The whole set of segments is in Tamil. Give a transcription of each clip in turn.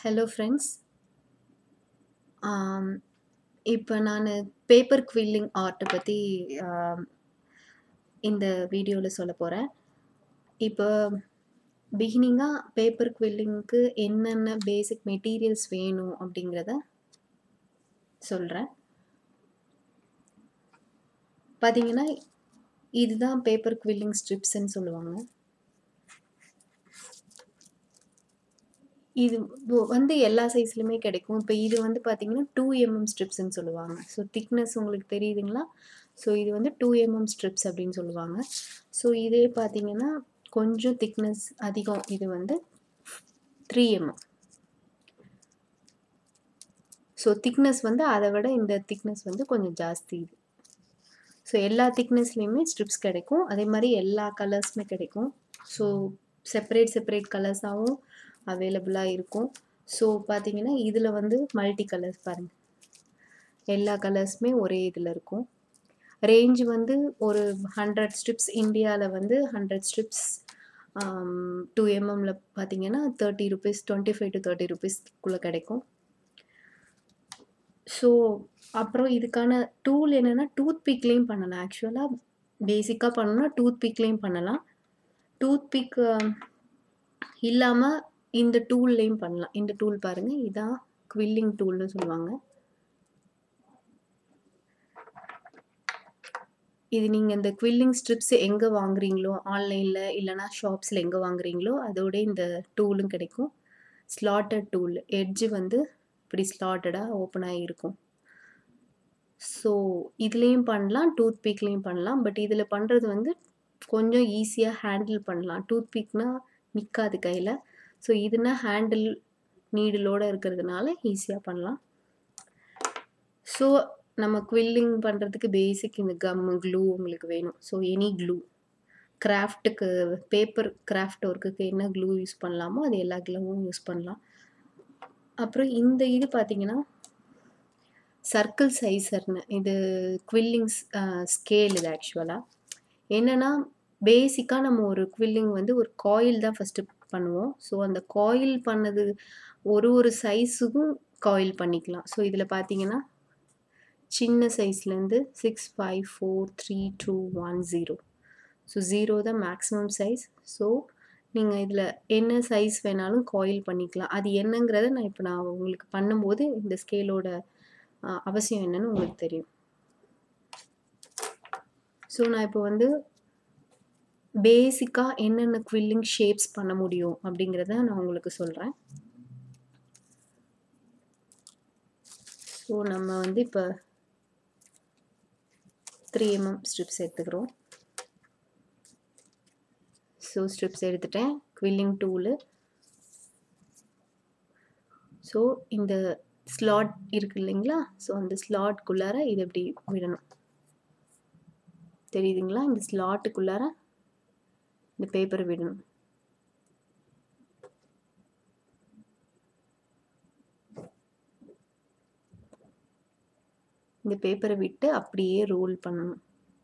ஹலோ ஃப்ரெண்ட்ஸ் இப்போ நான் பேப்பர் குவில்லிங் ஆர்ட்டை பற்றி இந்த வீடியோவில் சொல்ல போகிறேன் இப்போ பிகினிங்காக பேப்பர் குவில்லிங்க்கு என்னென்ன பேசிக் மெட்டீரியல்ஸ் வேணும் அப்படிங்கிறத சொல்கிறேன் பார்த்தீங்கன்னா இதுதான் பேப்பர் குவில்லிங் ஸ்ட்ரிப்ஸ்ன்னு சொல்லுவாங்க இது வ- வந்து எல்லா சைஸ்லையுமே கிடைக்கும் இப்போ இது வந்து பார்த்தீங்கன்னா டூ எம்எம் ஸ்ட்ரிப்ஸ்ன்னு சொல்லுவாங்க ஸோ திக்னஸ் உங்களுக்கு தெரியுதுங்களா ஸோ இது வந்து டூ எம்எம் ஸ்ட்ரிப்ஸ் அப்படின்னு சொல்லுவாங்க ஸோ இதே பார்த்தீங்கன்னா கொஞ்சம் திக்னஸ் அதிகம் இது வந்து த்ரீ எம்எம் ஸோ திக்னஸ் வந்து அதை விட இந்த திக்னஸ் வந்து கொஞ்சம் ஜாஸ்தி இது ஸோ எல்லா திக்னஸ்லேயுமே ஸ்ட்ரிப்ஸ் கிடைக்கும் அதே மாதிரி எல்லா கலர்ஸுமே கிடைக்கும் ஸோ செப்பரேட் செப்பரேட் கலர்ஸாகவும் அவைலபிளாக இருக்கும் ஸோ பார்த்தீங்கன்னா இதில் வந்து மல்டி கலர்ஸ் பாருங்கள் எல்லா கலர்ஸுமே ஒரே இதில் இருக்கும் ரேஞ்ச் வந்து ஒரு ஹண்ட்ரட் ஸ்ட்ரிப்ஸ் இந்தியாவில் வந்து ஹண்ட்ரட் ஸ்ட்ரிப்ஸ் டூ எம்எம்ல பார்த்தீங்கன்னா thirty rupees twenty five to thirty ருபீஸ்க்குள்ளே கிடைக்கும் ஸோ அப்புறம் இதுக்கான டூல் என்னென்னா டூத் பிக்லேயும் பண்ணலாம் ஆக்சுவலாக பேசிக்காக பண்ணணும்னா டூத் பிக்லேயும் பண்ணலாம் டூத் பிக் இல்லாமல் இந்த டூல்லையும் பண்ணலாம் இந்த டூல் பாருங்கள் இதான் குவில்லிங் டூல்னு சொல்லுவாங்க இது நீங்கள் இந்த குவில்லிங் ஸ்ட்ரிப்ஸ் எங்கே வாங்குறீங்களோ ஆன்லைனில் இல்லைனா ஷாப்ஸில் எங்கே வாங்குறீங்களோ அதோட இந்த டூலும் கிடைக்கும் ஸ்லாட்டட் டூல் எட்ஜு வந்து இப்படி ஸ்லாட்டடாக ஓப்பன் ஆகிருக்கும் ஸோ இதுலேயும் பண்ணலாம் டூத் பிக்லேயும் பண்ணலாம் பட் இதில் பண்ணுறது வந்து கொஞ்சம் ஈஸியாக ஹேண்டில் பண்ணலாம் டூத் பிக்னா நிற்காது கையில் ஸோ இதுனா ஹேண்டில் நீடிலோடு இருக்கிறதுனால ஈஸியாக பண்ணலாம் ஸோ நம்ம குவில்லிங் பண்ணுறதுக்கு பேசிக் இந்த கம் க்ளூ உங்களுக்கு வேணும் ஸோ எனி க்ளூ கிராஃப்ட்டுக்கு பேப்பர் கிராஃப்ட் ஒர்க்குக்கு என்ன க்ளூ யூஸ் பண்ணலாமோ அது எல்லா க்ளூவும் யூஸ் பண்ணலாம் அப்புறம் இந்த இது பார்த்தீங்கன்னா சர்க்கிள் சைஸர்னு இது குவில்லிங்ஸ் ஸ்கேல் இது ஆக்சுவலாக என்னென்னா பேசிக்காக நம்ம ஒரு குவில்லிங் வந்து ஒரு காயில் தான் ஃபஸ்ட்டு பண்ணுவோம் ஸோ அந்த காயில் பண்ணது ஒரு ஒரு சைஸுக்கும் காயில் பண்ணிக்கலாம் ஸோ இதில் பார்த்தீங்கன்னா சின்ன சைஸ்லேருந்து six five four three two one zero so zero தான் மேக்ஸிமம் சைஸ் ஸோ நீங்கள் இதில் என்ன சைஸ் வேணாலும் காயில் பண்ணிக்கலாம் அது என்னங்கிறத நான் இப்போ நான் உங்களுக்கு பண்ணும்போது இந்த ஸ்கேலோட அவசியம் என்னன்னு உங்களுக்கு தெரியும் ஸோ நான் இப்போ வந்து பேசிக்காக என்னென்ன குவில்லிங் ஷேப்ஸ் பண்ண முடியும் அப்படிங்கிறத நான் உங்களுக்கு சொல்கிறேன் ஸோ நம்ம வந்து இப்போ த்ரீ எம்எம் ஸ்ட்ரிப்ஸ் எடுத்துக்கிறோம் ஸோ ஸ்ட்ரிப்ஸ் எடுத்துட்டேன் குவில்லிங் டூலு ஸோ இந்த ஸ்லாட் இருக்கு இல்லைங்களா ஸோ அந்த ஸ்லாட்குள்ளார இது எப்படி விடணும் தெரியுதுங்களா இந்த ஸ்லாட்டுக்குள்ளார இந்த பேப்பரை விடணும் இந்த பேப்பரை விட்டு அப்படியே ரோல் பண்ணணும்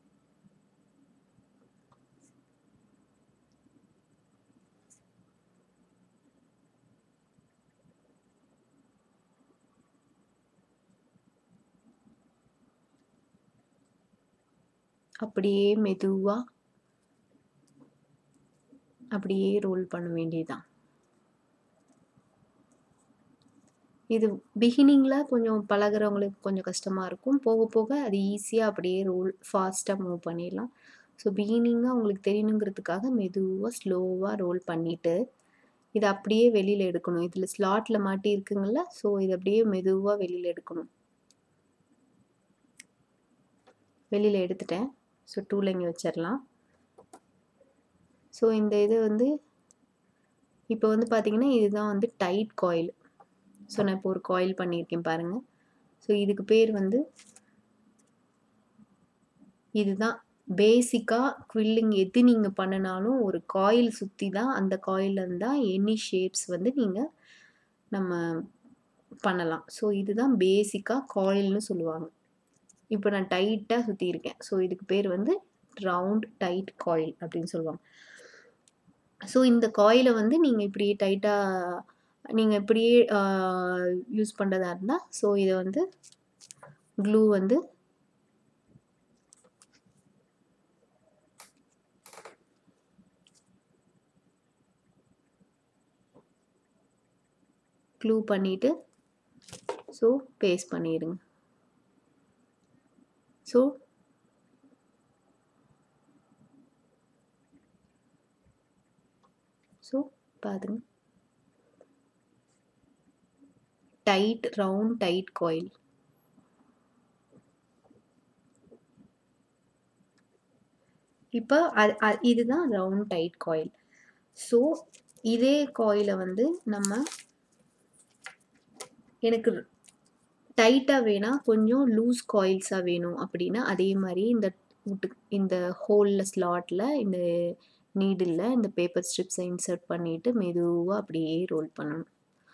அப்படியே மெதுவாக அப்படியே ரோல் பண்ண வேண்டியதுதான் இது பிகினிங்கில் கொஞ்சம் பழகுறவங்களுக்கு கொஞ்சம் கஷ்டமாக இருக்கும் போக போக அது ஈஸியாக அப்படியே ரோல் ஃபாஸ்ட்டாக மூவ் பண்ணிடலாம் ஸோ பிகினிங்காக உங்களுக்கு தெரியணுங்கிறதுக்காக மெதுவாக ஸ்லோவாக ரோல் பண்ணிவிட்டு இதை அப்படியே வெளியில் எடுக்கணும் இதில் ஸ்லாட்டில் மாட்டி இருக்குங்கள ஸோ இது அப்படியே மெதுவாக வெளியில் எடுக்கணும் வெளியில் எடுத்துட்டேன் ஸோ டூல் இங்கே வச்சிடலாம் ஸோ இந்த இது வந்து இப்போ வந்து பார்த்தீங்கன்னா இதுதான் வந்து டைட் காயில் ஸோ நான் இப்போ ஒரு காயில் பண்ணியிருக்கேன் பாருங்கள் ஸோ இதுக்கு பேர் வந்து இதுதான் பேசிக்காக குவில்லிங் எது நீங்கள் பண்ணினாலும் ஒரு காயில் சுற்றி தான் அந்த காயில் இருந்தால் எனி ஷேப்ஸ் வந்து நீங்கள் நம்ம பண்ணலாம் ஸோ இதுதான் பேசிக்காக காயில்னு சொல்லுவாங்க இப்போ நான் டைட்டாக சுற்றி இருக்கேன் ஸோ இதுக்கு பேர் வந்து ரவுண்ட் டைட் காயில் அப்படின்னு சொல்லுவாங்க ஸோ இந்த காயிலை வந்து நீங்கள் இப்படி டைட்டாக நீங்கள் இப்படியே யூஸ் பண்ணுறதா இருந்தால் ஸோ இதை வந்து க்ளூ வந்து க்ளூ பண்ணிவிட்டு ஸோ பேஸ்ட் பண்ணிடுங்க ஸோ ஸோ பாருங்க டைட் ரவுண்ட் டைட் காயில் இப்போ அது அ- இதுதான் ரவுண்ட் டைட் காயில் ஸோ இதே காயிலை வந்து நம்ம எனக்கு டைட்டாக வேணாம் கொஞ்சம் லூஸ் காயில்ஸாக வேணும் அப்படின்னா அதே மாதிரி இந்த உட்டு இந்த ஹோலில் ஸ்லாட்டில் இந்த நீடில் இந்த பேப்பர் ஸ்ட்ரிப்ஸை இன்சர்ட் பண்ணிவிட்டு மெதுவாக அப்படியே ரோல் பண்ணணும்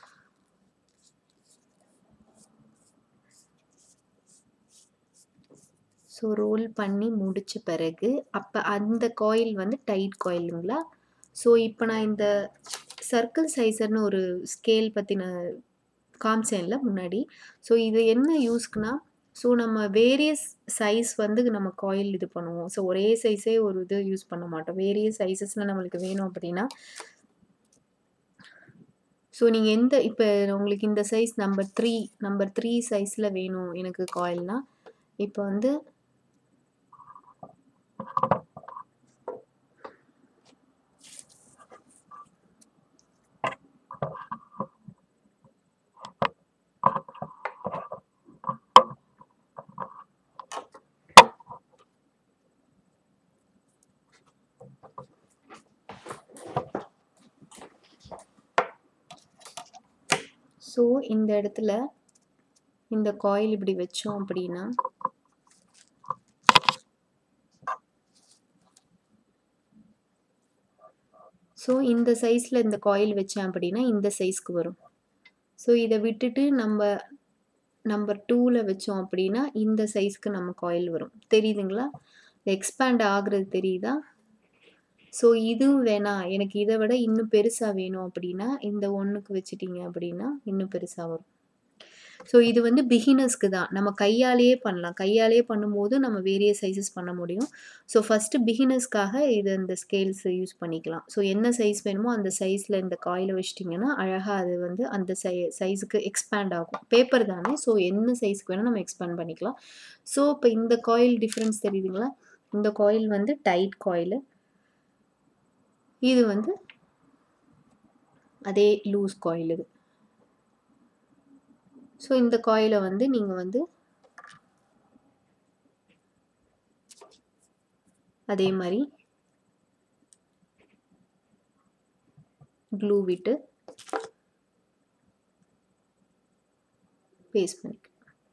ஸோ ரோல் பண்ணி முடிச்ச பிறகு அப்போ அந்த காயில் வந்து டைட் காயிலுங்களா ஸோ இப்போ நான் இந்த சர்க்கிள் சைஸர்னு ஒரு ஸ்கேல் பற்றின காமிச்சேன்ல முன்னாடி ஸோ இது என்ன யூஸ்க்குனா ஸோ நம்ம வேரியஸ் சைஸ் வந்து நம்ம காயில் இது பண்ணுவோம் ஸோ ஒரே சைஸே ஒரு இது யூஸ் பண்ண மாட்டோம் வேரியஸ் சைஸஸில் நம்மளுக்கு வேணும் அப்படின்னா ஸோ நீங்கள் எந்த இப்போ உங்களுக்கு இந்த size number three number three சைஸில் வேணும் எனக்கு காயில்னா இப்போ வந்து ஸோ இந்த இடத்துல இந்த காயில் இப்படி வச்சோம் அப்படின்னா ஸோ இந்த சைஸில் இந்த காயில் வச்சேன் அப்படின்னா இந்த சைஸ்க்கு வரும் ஸோ இதை விட்டுட்டு நம்ம நம்பர் டூவில் வச்சோம் அப்படின்னா இந்த சைஸ்க்கு நம்ம காயில் வரும் தெரியுதுங்களா எக்ஸ்பேண்ட் ஆகுறது தெரியுதா ஸோ இதுவும் வேணாம் எனக்கு இதை விட இன்னும் பெருசாக வேணும் அப்படின்னா இந்த ஒன்றுக்கு வச்சிட்டிங்க அப்படின்னா இன்னும் பெருசாக வரும் ஸோ இது வந்து பிகினர்ஸ்க்கு தான் நம்ம கையாலேயே பண்ணலாம் கையாலேயே பண்ணும்போது நம்ம வேரிய சைஸஸ் பண்ண முடியும் ஸோ ஃபஸ்ட்டு பிகினர்ஸ்க்காக இது இந்த ஸ்கேல்ஸ் யூஸ் பண்ணிக்கலாம் ஸோ என்ன சைஸ் வேணுமோ அந்த சைஸில் இந்த காயில் வச்சிட்டிங்கன்னா அழகாக அது வந்து அந்த சை சைஸுக்கு எக்ஸ்பேண்ட் ஆகும் பேப்பர் தானே ஸோ என்ன சைஸ்க்கு வேணால் நம்ம எக்ஸ்பேண்ட் பண்ணிக்கலாம் ஸோ இப்போ இந்த காயில் டிஃப்ரென்ஸ் தெரியுதுங்களா இந்த காயில் வந்து டைட் காயில் இது வந்து அதே லூஸ் காயில் இது ஸோ இந்த காயிலை வந்து நீங்கள் வந்து அதே மாதிரி க்ளூ விட்டு பேஸ்ட் பண்ணிக்க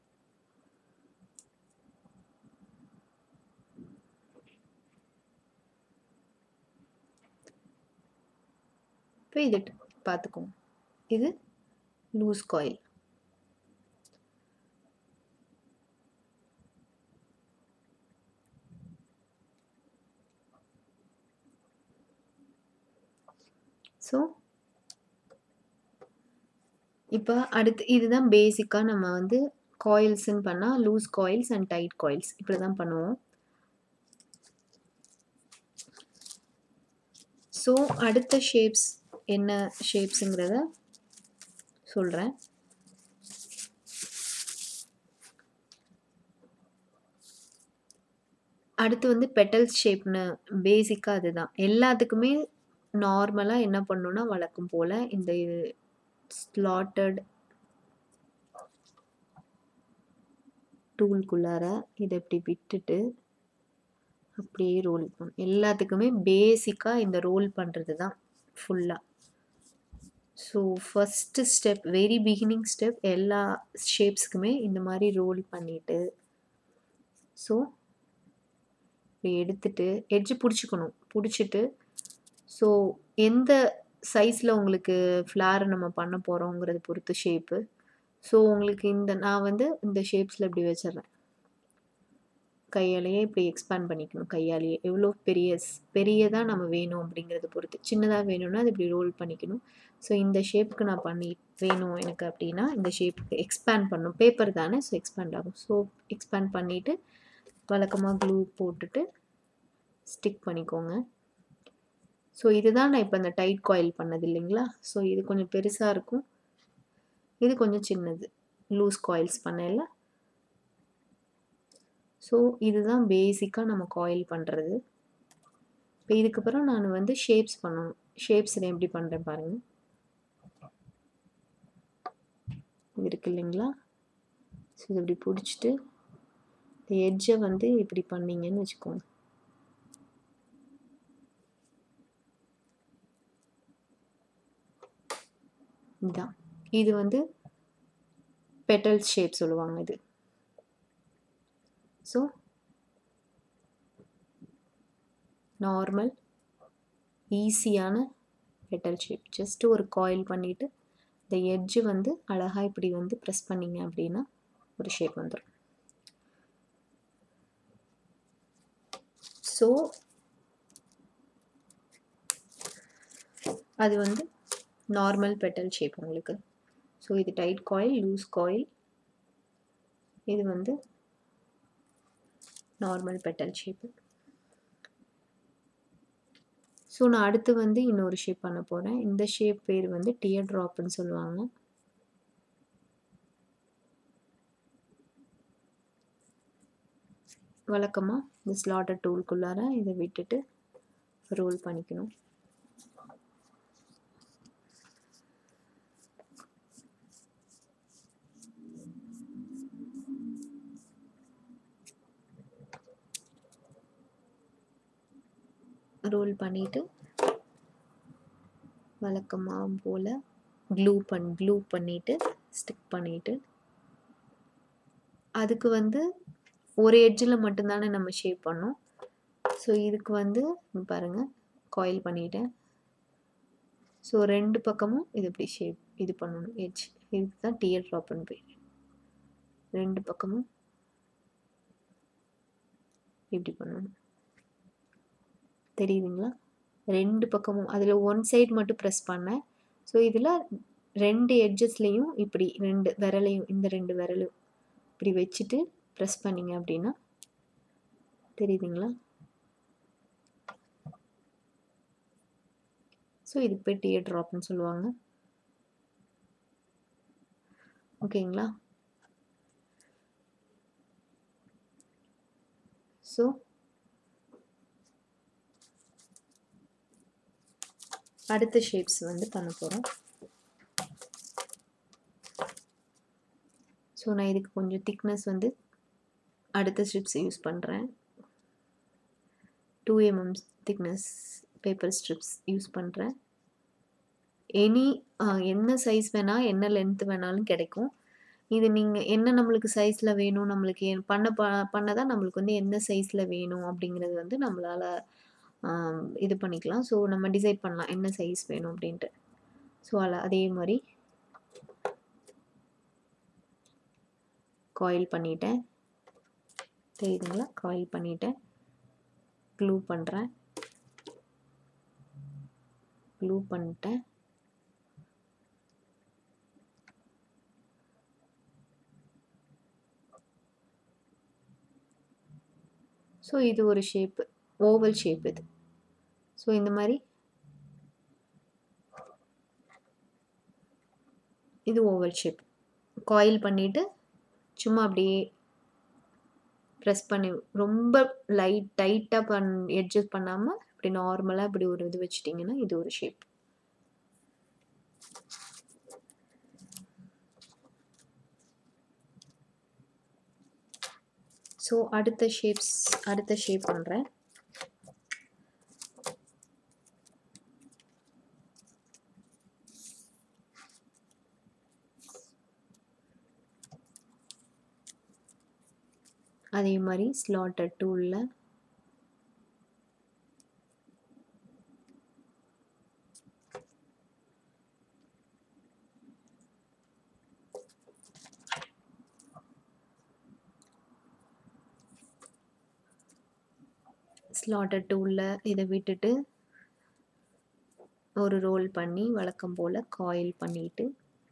இப்போ இது பார்த்துக்கோங்க இது லூஸ் காயில் ஸோ இப்போ அடுத்து இதுதான் பேசிக்காக நம்ம வந்து காயில்ஸ்ன்னு பண்ணால் loose coils and tight coils இப்படி தான் பண்ணுவோம் ஸோ அடுத்த ஷேப்ஸ் என்ன ஷேப்ஸுங்கிறத சொல்கிறேன் அடுத்து வந்து பெட்டல்ஸ் ஷேப்னு பேசிக்காக அதுதான் எல்லாத்துக்குமே நார்மலாக என்ன பண்ணணும்னா வழக்கம் போல் இந்த ஸ்லாட்டட் டூல்குள்ளார இதை இப்படி விட்டுட்டு அப்படியே ரோல் பண்ணும் எல்லாத்துக்குமே பேசிக்காக இந்த ரோல் பண்ணுறது தான் ஃபுல்லாக so first step very beginning step எல்லா ஷேப்ஸ்க்குமே இந்த மாதிரி ரோல் பண்ணிவிட்டு ஸோ இப்படி எடுத்துட்டு எட்ஜு பிடிச்சிக்கணும் பிடிச்சிட்டு ஸோ எந்த சைஸில் உங்களுக்கு ஃப்ளார் நம்ம பண்ண போகிறோங்கிறத பொறுத்து ஷேப்பு ஸோ உங்களுக்கு இந்த நான் வந்து இந்த ஷேப்ஸில் இப்படி வச்சிடுறேன் கையாலேயே இப்படி எக்ஸ்பேண்ட் பண்ணிக்கணும் கையாலேயே எவ்வளோ பெரிய பெரியதாக நம்ம வேணும் அப்படிங்கிறத பொறுத்து சின்னதாக வேணும்னா அது இப்படி ரோல் பண்ணிக்கணும் ஸோ இந்த ஷேப்புக்கு நான் பண்ணி வேணும் எனக்கு அப்படின்னா இந்த ஷேப்புக்கு எக்ஸ்பேண்ட் பண்ணும் பேப்பர் தானே ஸோ எக்ஸ்பேண்ட் ஆகும் ஸோ எக்ஸ்பேண்ட் பண்ணிவிட்டு வழக்கமாக க்ளூ போட்டுட்டு ஸ்டிக் பண்ணிக்கோங்க ஸோ இதுதான் நான் இப்போ இந்த டைட் காயில் பண்ணது இல்லைங்களா ஸோ இது கொஞ்சம் பெருசாக இருக்கும் இது கொஞ்சம் சின்னது லூஸ் காயில்ஸ் பண்ணல ஸோ இதுதான் பேசிக்காக நம்ம காயில் பண்ணுறது இப்போ இதுக்கப்புறம் நான் வந்து ஷேப்ஸ் பண்ணணும் ஷேப்ஸ் எப்படி பண்ணுறேன் பாருங்கள் இது இருக்கு இல்லைங்களா ஸோ இது இப்படி பிடிச்சிட்டு இந்த எட்ஜை வந்து இப்படி பண்ணீங்கன்னு வச்சுக்கோங்க இதுதான் இது வந்து பெட்டல் ஷேப் சொல்லுவாங்க இது ஸோ நார்மல் ஈஸியான பெட்டல் ஷேப் ஜஸ்ட் ஒரு காயில் பண்ணிவிட்டு இந்த எட்ஜு வந்து அழகாக இப்படி வந்து ப்ரெஸ் பண்ணிங்க அப்படின்னா ஒரு ஷேப் வந்துடும் ஸோ அது வந்து நார்மல் பெட்டல் ஷேப் உங்களுக்கு ஸோ இது டைட் காயில் லூஸ் காயில் இது வந்து நார்மல் பெட்டல் ஷேப்பு ஸோ நான் அடுத்து வந்து இன்னொரு ஷேப் பண்ண போகிறேன் இந்த ஷேப் பேர் வந்து டியர் ட்ராப்னு சொல்லுவாங்க வழக்கமாக இந்த ஸ்லாட்டர் டூல்குள்ளார இதை விட்டுட்டு ரோல் பண்ணிக்கணும் ரோல் பண்ணிவிட்டு வழக்கமாக போல் க்ளூ பண் க்ளூ பண்ணிவிட்டு ஸ்டிக் பண்ணிவிட்டு அதுக்கு வந்து ஒரு எட்ஜில் மட்டும்தானே நம்ம ஷேப் பண்ணோம் ஸோ இதுக்கு வந்து பாருங்கள் காயில் பண்ணிட்டேன் ஸோ ரெண்டு பக்கமும் இது இப்படி ஷேப் இது பண்ணணும் எட்ஜ் இதுக்கு தான் டியர் ட்ராப்னு பேர் ரெண்டு பக்கமும் இப்படி பண்ணணும் தெரியுதுங்களா ரெண்டு பக்கமும் அதில் ஒன் சைடு மட்டும் ப்ரெஸ் பண்ணேன் ஸோ இதில் ரெண்டு எட்ஜஸ்லேயும் இப்படி ரெண்டு விரலையும் இந்த ரெண்டு விரலும் இப்படி வச்சுட்டு ப்ரெஸ் பண்ணிங்க அப்படின்னா தெரியுதுங்களா ஸோ இதுக்கு போய் டியர் ட்ராப்னு சொல்லுவாங்க ஓகேங்களா ஸோ அடுத்த ஷேப்ஸ் வந்து பண்ண போகிறோம் ஸோ நான் இதுக்கு கொஞ்சம் திக்னஸ் வந்து அடுத்த ஸ்ட்ரிப்ஸ் யூஸ் பண்ணுறேன் two mm thickness paper strips use பண்ணுறேன் எனி என்ன சைஸ் வேணால் என்ன லென்த் வேணாலும் கிடைக்கும் இது நீங்கள் என்ன நம்மளுக்கு சைஸில் வேணும் நம்மளுக்கு பண்ண ப பண்ண தான் நம்மளுக்கு வந்து என்ன சைஸில் வேணும் அப்படிங்கிறது வந்து நம்மளால் இது பண்ணிக்கலாம் ஸோ நம்ம டிசைட் பண்ணலாம் என்ன சைஸ் வேணும் அப்படின்ட்டு ஸோ அதில் அதே மாதிரி காயில் பண்ணிட்டேன் தெரியுதுங்களா காயில் பண்ணிட்டேன் க்ளூ பண்ணுறேன் க்ளூ பண்ணிட்டேன் ஸோ இது ஒரு ஷேப்பு ஓவல் ஷேப் இது ஸோ இந்த மாதிரி இது ஓவல் ஷேப் காயில் பண்ணிவிட்டு சும்மா அப்படியே ப்ரெஸ் பண்ணி ரொம்ப லைட் டைட்டாக பண் எட்ஜஸ் பண்ணாமல் இப்படி நார்மலாக இப்படி ஒரு இது வச்சிட்டிங்கன்னா இது ஒரு ஷேப் ஸோ அடுத்த ஷேப்ஸ் அடுத்த ஷேப் பண்ணுறேன் அதே மாதிரி ஸ்லாட்டர் டூலில் ஸ்லாட்டர் டூலில் இதை விட்டுட்டு ஒரு ரோல் பண்ணி வழக்கம் போல் காயில் பண்ணிட்டு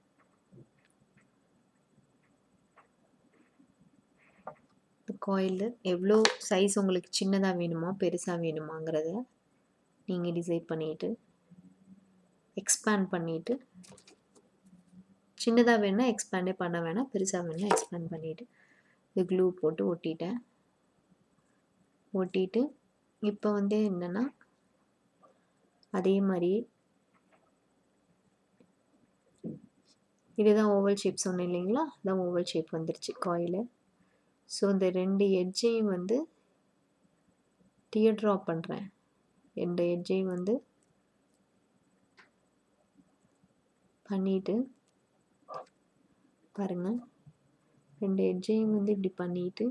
காயில் எவ்வளோ சைஸ் உங்களுக்கு சின்னதாக வேணுமா பெருசாக வேணுமாங்கிறத நீங்கள் டிசைட் பண்ணிவிட்டு எக்ஸ்பேண்ட் பண்ணிவிட்டு சின்னதாக வேணா எக்ஸ்பேண்டே பண்ண வேணாம் பெருசாக வேணா எக்ஸ்பேண்ட் பண்ணிவிட்டு இது க்ளூ போட்டு ஒட்டிட்டேன் ஒட்டிட்டு இப்போ வந்து என்னென்னா அதே மாதிரி இதுதான் ஓவல் ஷேப் சொன்னேன் இல்லைங்களா அதான் ஓவல் ஷேப் வந்துருச்சு காயில் ஸோ இந்த ரெண்டு எட்ஜையும் வந்து டியர் ட்ரா பண்ணுறேன் ரெண்டு எட்ஜையும் வந்து பண்ணிட்டு பாருங்கள் ரெண்டு எட்ஜையும் வந்து இப்படி பண்ணிட்டு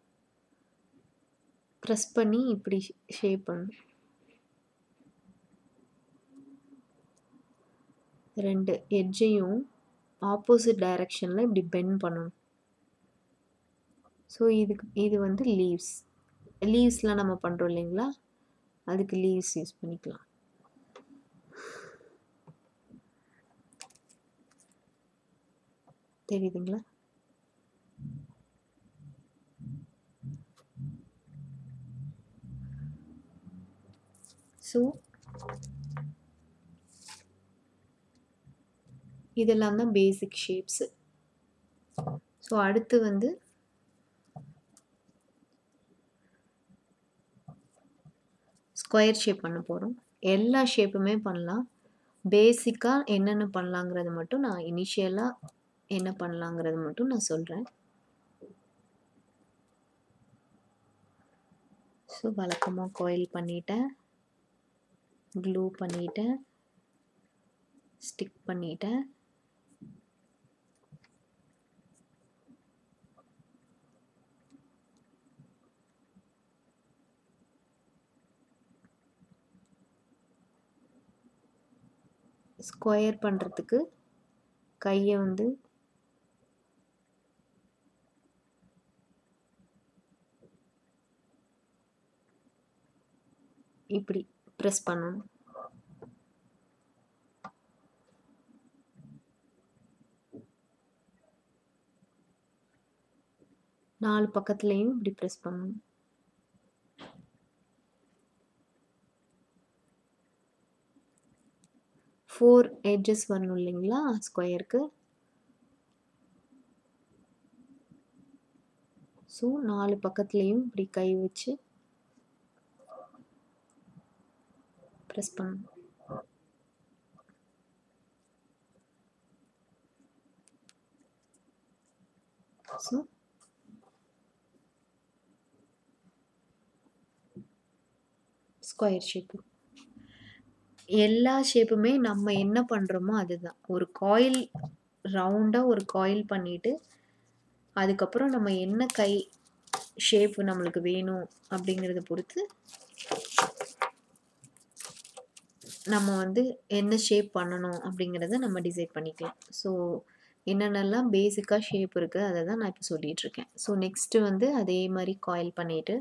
ப்ரெஸ் பண்ணி இப்படி ஷேப் பண்ணணும் ரெண்டு எட்ஜையும் ஆப்போசிட் டைரக்ஷனில் இப்படி பெண்ட் பண்ணணும் ஸோ இதுக்கு இது வந்து லீவ்ஸ் லீவ்ஸ்லாம் நம்ம பண்ணுறோம் இல்லைங்களா அதுக்கு லீவ்ஸ் யூஸ் பண்ணிக்கலாம் தெரியுதுங்களா ஸோ இதெல்லாம் தான் பேசிக் ஷேப்ஸு ஸோ அடுத்து வந்து ஸ்கொயர் ஷேப் பண்ண போகிறோம் எல்லா ஷேப்புமே பண்ணலாம் பேசிக்காக என்னென்ன பண்ணலாங்கிறது மட்டும் நான் இனிஷியலாக என்ன பண்ணலாங்கிறது மட்டும் நான் சொல்கிறேன் ஸோ வழக்கமாக கோயில் பண்ணிட்டேன் க்ளூ பண்ணிட்டேன் ஸ்டிக் பண்ணிட்டேன் ஸ்கொயர் பண்ணுறதுக்கு கையை வந்து இப்படி ப்ரெஸ் பண்ணணும் நாலு பக்கத்துலேயும் இப்படி ப்ரெஸ் பண்ணணும் ஃபோர் எட்ஜஸ் வரணும் இல்லைங்களா ஸ்கொயருக்கு ஸோ நாலு பக்கத்துலேயும் இப்படி கை வச்சு ப்ரெஸ் பண்ணணும் ஸோ ஸ்கொயர் ஷேப்பு எல்லா ஷேப்புமே நம்ம என்ன பண்ணுறோமோ அதுதான் ஒரு காயில் ரவுண்டாக ஒரு காயில் பண்ணிவிட்டு அதுக்கப்புறம் நம்ம என்ன கை ஷேப் நம்மளுக்கு வேணும் அப்படிங்கிறத பொறுத்து நம்ம வந்து என்ன ஷேப் பண்ணணும் அப்படிங்கிறத நம்ம டிசைட் பண்ணிக்கலாம் ஸோ என்னென்னலாம் பேசிக்காக ஷேப் இருக்குது அதை தான் நான் இப்போ சொல்லிகிட்ருக்கேன் ஸோ நெக்ஸ்ட்டு வந்து அதே மாதிரி காயில் பண்ணிவிட்டு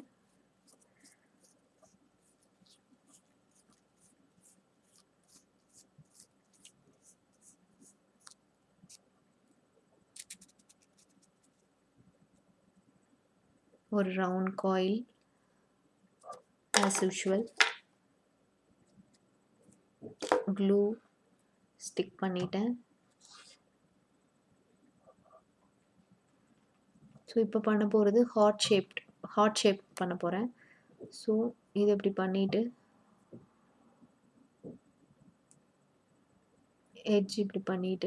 ஒரு round coil as usual glue stick பண்ணிட்டேன் ஸோ இப்போ பண்ண போகிறது ஹார்ட் ஷேப் ஹார்ட் ஷேப் பண்ண போகிறேன் ஸோ இது இப்படி பண்ணிவிட்டு எட்ஜ் இப்படி பண்ணிவிட்டு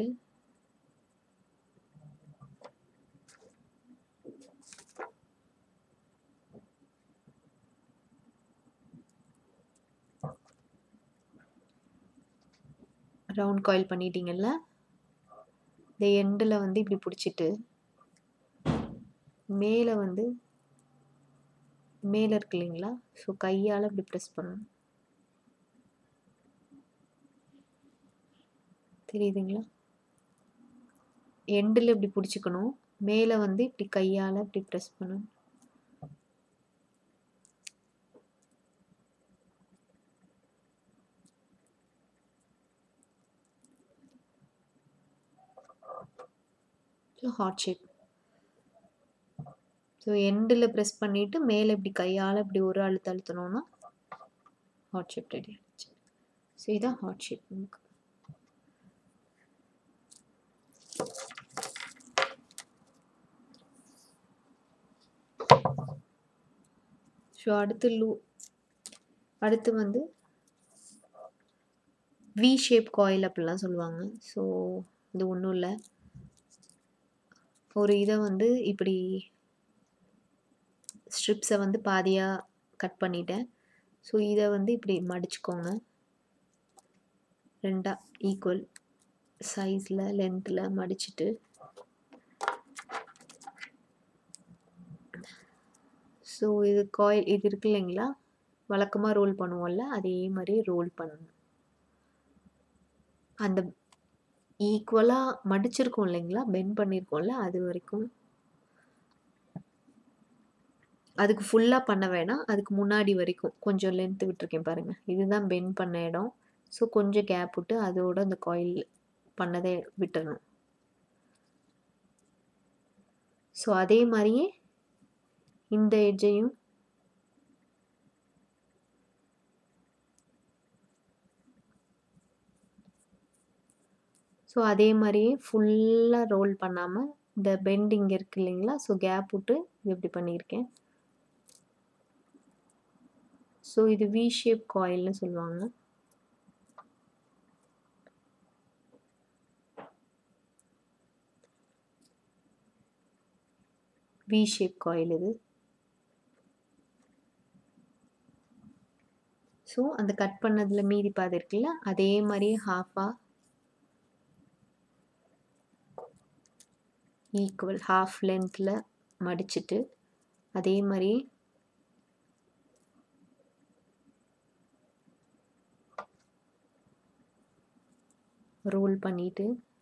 ரவுண்ட் காயில் பண்ணிட்டீங்கல்ல இந்த எண்டில் வந்து இப்படி பிடிச்சிட்டு மேலே வந்து மேலே இருக்கு இல்லைங்களா ஸோ கையால் இப்படி ப்ரெஸ் பண்ணணும் தெரியுதுங்களா எண்டில் இப்படி பிடிச்சிக்கணும் மேலே வந்து இப்படி கையால் இப்படி ப்ரெஸ் பண்ணணும் ஸோ ஹார்ட் ஷேப் ஸோ எண்டில் ப்ரெஸ் பண்ணிவிட்டு மேலே இப்படி கையால் இப்படி ஒரு அழுத்த அழுத்தணும்னா ஹார்ட் ஷேப் ரெடி ஆகிடுச்சு ஸோ இதுதான் ஹார்ட் ஷேப் நமக்கு ஸோ அடுத்து லூ அடுத்து வந்து வி ஷேப் காயில் அப்படிலாம் சொல்லுவாங்க ஸோ இது ஒன்றும் இல்லை ஒரு இதை வந்து இப்படி ஸ்ட்ரிப்ஸை வந்து பாதியாக கட் பண்ணிட்டேன் ஸோ இதை வந்து இப்படி மடிச்சுக்கோங்க ரெண்டாக ஈக்குவல் சைஸில் லென்த்தில் மடிச்சுட்டு ஸோ இது காயில் இது இருக்கு இல்லைங்களா வழக்கமாக ரோல் பண்ணுவோம்ல அதே மாதிரி ரோல் பண்ணணும் அந்த ஈக்குவலாக மடிச்சிருக்கோம் இல்லைங்களா பெண்ட் பண்ணியிருக்கோம்ல அது வரைக்கும் அதுக்கு ஃபுல்லாக பண்ண வேணாம் அதுக்கு முன்னாடி வரைக்கும் கொஞ்சம் லென்த்து விட்டுருக்கேன் பாருங்கள் இதுதான் பெண்ட் பண்ண இடம் ஸோ கொஞ்சம் கேப் விட்டு அதோட அந்த காயில் பண்ணதை விட்டுறணும் ஸோ அதே மாதிரியே இந்த எட்ஜையும் ஸோ அதே மாதிரியே ஃபுல்லாக ரோல் பண்ணாமல் இந்த பெண்ட் இங்கே இருக்கு இல்லைங்களா ஸோ கேப் விட்டு இது இப்படி பண்ணியிருக்கேன் ஸோ இது வி ஷேப் காயில்னு சொல்லுவாங்க வி ஷேப் காயில் இது ஸோ அந்த கட் பண்ணதில் மீதி பாதி இருக்குல்ல அதே மாதிரியே ஹாஃபாக ஈக்குவல் ஹாஃப் லென்த்தில் மடிச்சிட்டு அதே மாதிரி ரோல் பண்ணிட்டு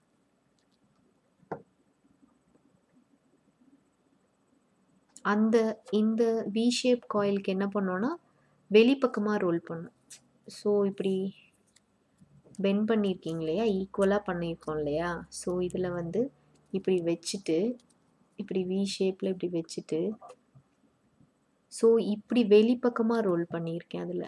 அந்த இந்த வி ஷேப் காயிலுக்கு என்ன பண்ணோன்னா வெளிப்பக்கமாக ரோல் பண்ணும் ஸோ இப்படி பெண்ட் பண்ணியிருக்கீங்க இல்லையா ஈக்குவலாக பண்ணியிருக்கோம் இல்லையா ஸோ இதில் வந்து இப்படி வச்சுட்டு இப்படி வி ஷேப்பில் இப்படி வச்சுட்டு ஸோ இப்படி வெளிப்பக்கமாக ரோல் பண்ணியிருக்கேன் அதில்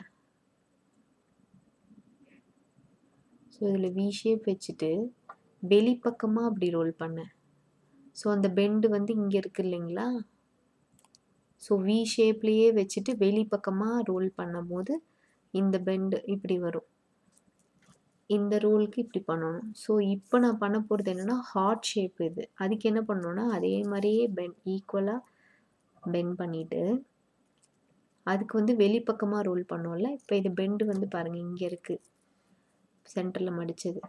ஸோ இதில் வி ஷேப் வச்சுட்டு வெளிப்பக்கமாக அப்படி ரோல் பண்ணேன் ஸோ அந்த பெண்டு வந்து இங்கே இருக்கு இல்லைங்களா ஸோ வி ஷேப்லேயே வச்சுட்டு வெளிப்பக்கமாக ரோல் பண்ணும் போது இந்த பெண்டு இப்படி வரும் இந்த ரோலுக்கு இப்படி பண்ணணும் ஸோ இப்போ நான் பண்ண போகிறது என்னென்னா ஹார்ட் ஷேப் இது அதுக்கு என்ன பண்ணணும்னா அதே மாதிரியே பென் ஈக்குவலாக பெண்ட் பண்ணிவிட்டு அதுக்கு வந்து வெளிப்பக்கமாக ரோல் பண்ணோம்ல இப்போ இது பெண்டு வந்து பாருங்கள் இங்கே இருக்குது சென்டரில் மடித்தது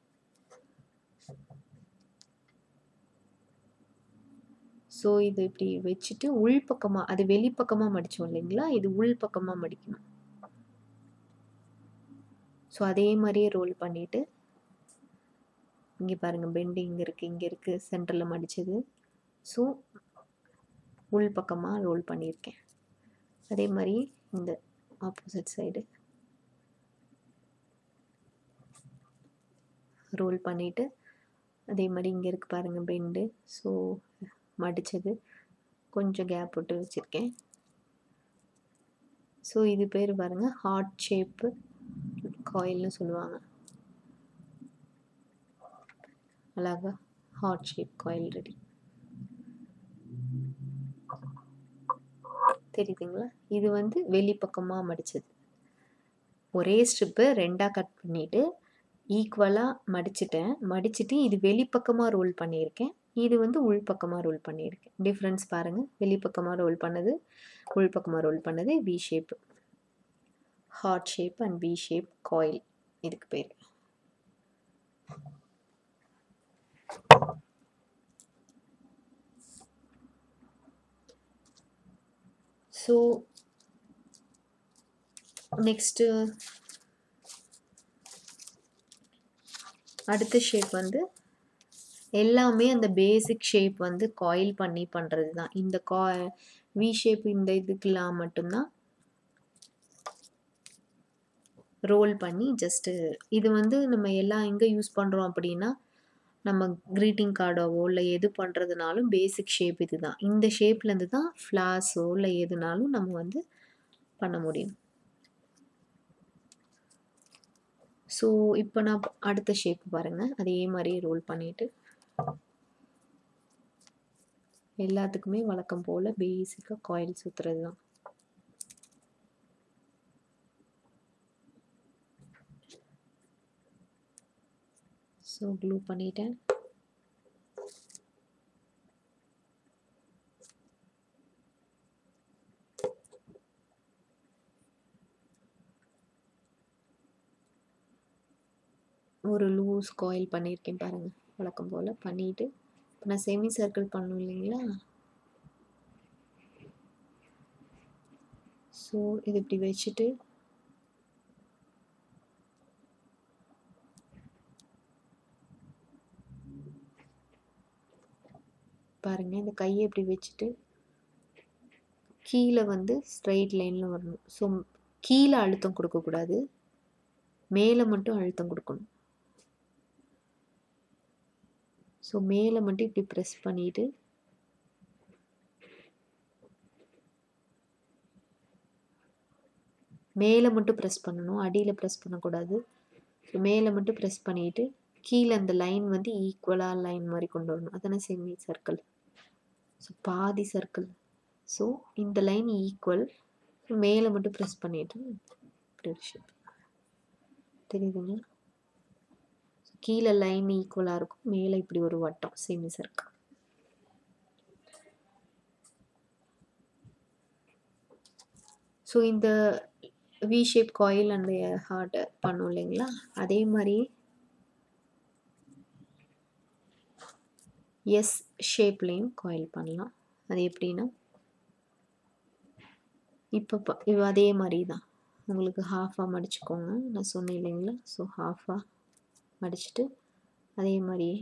ஸோ இது இப்படி வச்சுட்டு உள் பக்கமாக அது வெளிப்பக்கமாக மடித்தோம் இல்லைங்களா இது உள் பக்கமாக மடிக்கணும் ஸோ அதே மாதிரியே ரோல் பண்ணிவிட்டு இங்கே பாருங்கள் பெண்டு இங்கே இருக்குது இங்கே இருக்குது சென்டரில் மடித்தது ஸோ உள் பக்கமாக ரோல் பண்ணியிருக்கேன் அதே மாதிரி இந்த ஆப்போசிட் சைடு ரோல் பண்ணிவிட்டு அதே மாதிரி இங்கே இருக்குது பாருங்கள் பெண்டு ஸோ மடித்தது கொஞ்சம் கேப் விட்டு வச்சுருக்கேன் ஸோ இது பேர் பாருங்கள் ஹார்ட் ஷேப்பு காயில்னு சொல்லுவாங்க அழகா ஹார்ட் ஷேப் காயில் ரெடி தெரியுதுங்களா இது வந்து வெளிப்பக்கமாக மடித்தது ஒரே ஸ்ட்ரிப்பு ரெண்டாக கட் பண்ணிவிட்டு ஈக்குவலாக மடிச்சிட்டேன் மடிச்சுட்டு இது வெளிப்பக்கமாக ரோல் பண்ணியிருக்கேன் இது வந்து உள்பக்கமாக ரோல் பண்ணியிருக்கேன் டிஃப்ரென்ஸ் பாருங்கள் வெளிப்பக்கமாக ரோல் பண்ணது உள்பக்கமாக ரோல் பண்ணது V shape hard shape and V shape coil இதுக்கு பேர் ஸோ நெக்ஸ்ட்டு அடுத்த ஷேப் வந்து எல்லாமே அந்த பேசிக் ஷேப் வந்து காயில் பண்ணி பண்ணுறது தான் இந்த கா வி ஷேப் இந்த இதுக்கெல்லாம் மட்டும்தான் ரோல் பண்ணி ஜஸ்ட்டு இது வந்து நம்ம எல்லாம் எங்கே யூஸ் பண்ணுறோம் அப்படின்னா நம்ம க்ரீட்டிங் கார்டாவோ இல்லை எது பண்ணுறதுனாலும் பேசிக் ஷேப் இது தான் இந்த ஷேப்லேருந்து தான் ஃப்ளார்ஸோ இல்லை எதுனாலும் நம்ம வந்து பண்ண முடியும் ஸோ இப்போ நான் அடுத்த ஷேப் பாருங்கள் அதே மாதிரி ரோல் பண்ணிவிட்டு எல்லாத்துக்குமே வழக்கம் போல் பேசிக்காக காயில் சுற்றுறது தான் ஸோ க்ளூ பண்ணிட்டேன் ஒரு லூஸ் காயில் பண்ணியிருக்கேன் பாருங்கள் வழக்கம் போல் பண்ணிவிட்டு இப்போ நான் செமி சர்க்கிள் பண்ணணும் இல்லைங்களா ஸோ இது இப்படி வச்சுட்டு பாருங்கள் இந்த கையை இப்படி வச்சுட்டு கீழே வந்து ஸ்ட்ரைட் லைனில் வரணும் ஸோ கீழே அழுத்தம் கொடுக்கக்கூடாது மேலே மட்டும் அழுத்தம் கொடுக்கணும் ஸோ மேலே மட்டும் இப்படி ப்ரெஸ் பண்ணிவிட்டு மேலே மட்டும் ப்ரெஸ் பண்ணணும் அடியில் ப்ரெஸ் பண்ணக்கூடாது ஸோ மேலே மட்டும் ப்ரெஸ் பண்ணிவிட்டு கீழே அந்த லைன் வந்து ஈக்குவலாக லைன் மாதிரி கொண்டு வரணும் அதானே செமி சர்க்கிள் ஸோ பாதி சர்க்கிள் ஸோ இந்த லைன் ஈக்குவல் மேலே மட்டும் ப்ரெஸ் பண்ணிவிட்டு இப்படி ஒரு ஷேப் தெரியுதுங்களா கீழே லைன் ஈக்குவலாக இருக்கும் மேலே இப்படி ஒரு வட்டம் செமி சர்க்கிள் ஸோ இந்த வி ஷேப் காயில் அந்த ஹார்ட் பண்ணோம் இல்லைங்களா அதே மாதிரி எஸ் ஷேப்லேயும் காயில் பண்ணலாம் அது எப்படின்னா இப்போ ப இது அதே மாதிரி தான் உங்களுக்கு ஹாஃபாக மடிச்சுக்கோங்க நான் சொன்னேன் இல்லைங்களா ஸோ ஹாஃபாக மடிச்சுட்டு அதே மாதிரியே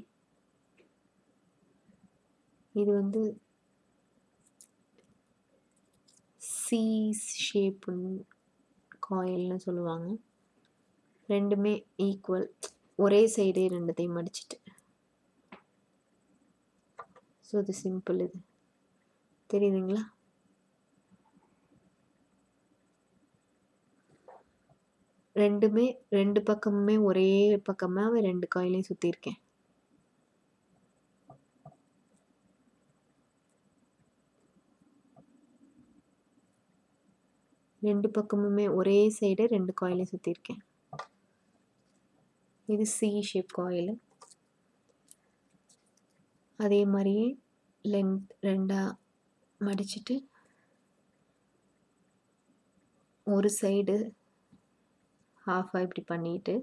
இது வந்து சி ஷேப்புன்னு காயில்னு சொல்லுவாங்க ரெண்டுமே ஈக்குவல் ஒரே சைடே ரெண்டுத்தையும் மடிச்சிட்டு ஸோ இது சிம்பிள் இது தெரியுதுங்களா ரெண்டுமே ரெண்டு பக்கமுமே ஒரே பக்கமாக ரெண்டு காயிலையும் சுற்றிருக்கேன் ரெண்டு பக்கமுமே ஒரே சைடு ரெண்டு காயிலையும் சுற்றிருக்கேன் இது சி ஷேப் காயில் அதே மாதிரியே லென்த் ரெண்டாக மடிச்சிட்டு ஒரு சைடு ஹாஃபாக இப்படி பண்ணிட்டு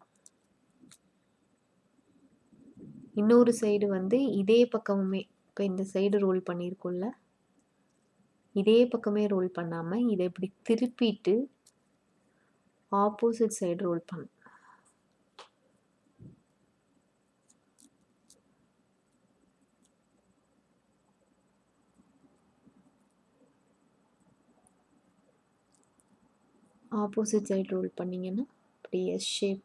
இன்னொரு சைடு வந்து இதே பக்கமுமே இப்போ இந்த சைடு ரோல் பண்ணியிருக்கோம்ல இதே பக்கமே ரோல் பண்ணாமல் இதை இப்படி திருப்பிட்டு ஆப்போசிட் சைடு ரோல் பண்ணும் ஆப்போசிட் சைடு ரோல் பண்ணிங்கன்னா இப்படி எஸ் ஷேப்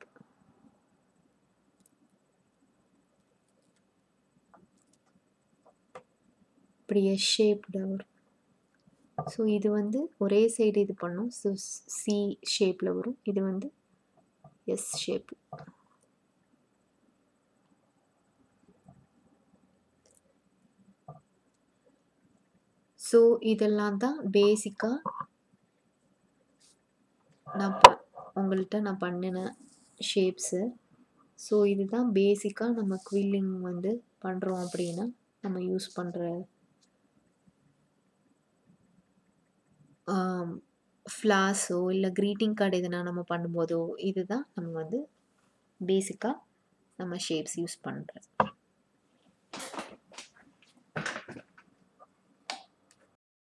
இப்படி எஸ் ஷேப்டு வரும் ஸோ இது வந்து ஒரே சைடு இது பண்ணும் ஸோ சி ஷேப்பில் வரும் இது வந்து எஸ் ஷேப் ஸோ இதெல்லாம் தான் பேசிக்காக நான் ப உங்கள்கிட்ட நான் பண்ணின ஷேப்ஸு ஸோ இதுதான் பேசிக்காக நம்ம குவில்லிங் வந்து பண்ணுறோம் அப்படின்னா நம்ம யூஸ் பண்ணுற ஃப்ளாஸோ இல்லை க்ரீட்டிங் கார்டு எதுனா நம்ம பண்ணும்போதோ இதுதான் நம்ம வந்து பேசிக்காக நம்ம ஷேப்ஸ் யூஸ் பண்ணுறது